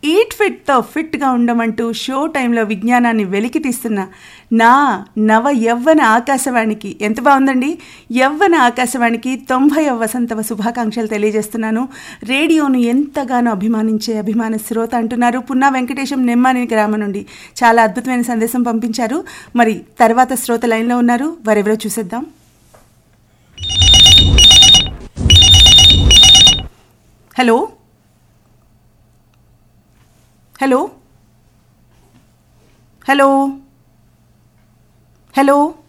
eat ఫిట్తో ఫిట్గా ఉండమంటూ show టైంలో విజ్ఞానాన్ని వెలికి తీస్తున్న నా నవ యవ్వన ఆకాశవాణికి ఎంత బాగుందండి యవ్వన ఆకాశవాణికి తొంభై వసంతవ శుభాకాంక్షలు తెలియజేస్తున్నాను రేడియోను ఎంతగానో అభిమానించే అభిమాన శ్రోత అంటున్నారు పున్నా వెంకటేశం నెమ్మాని గ్రామం నుండి చాలా అద్భుతమైన సందేశం పంపించారు మరి తర్వాత శ్రోత లైన్లో ఉన్నారు వారెవరో చూసేద్దాం హలో హలో హలో హలో